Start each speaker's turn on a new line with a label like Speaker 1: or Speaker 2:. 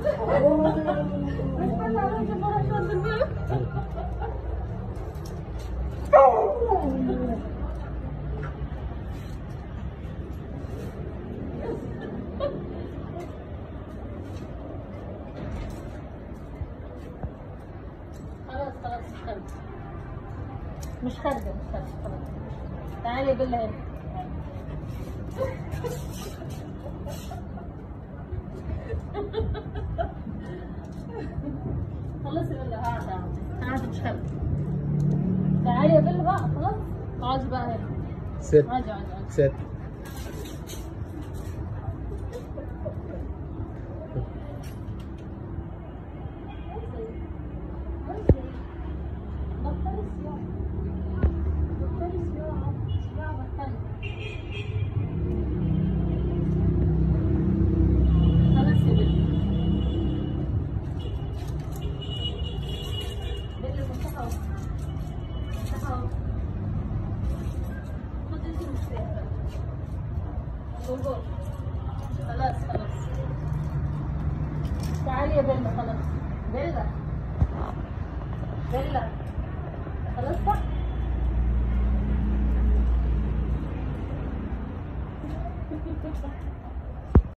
Speaker 1: خلاص خلاص مش خارجة مش خارجة مش خارجة خلاص تعالي يا بيلا هنا خلاص يا بيلا قاعدة قاعدة مش خارجة تعالي يا بيلا بقى خلاص اقعدي بقى هنا
Speaker 2: ست
Speaker 1: اقعدي اقعدي اقعدي
Speaker 2: ست
Speaker 1: بطلي صياعة بطلي صياعة صياعة بطلي خلاص يا بيلا بيلا مفتاح اهو مفتاح اهو خد انت المفتاح جوجل خلاص خلاص تعالي يا بيلا خلاص بيلا بيلا خلاص بقى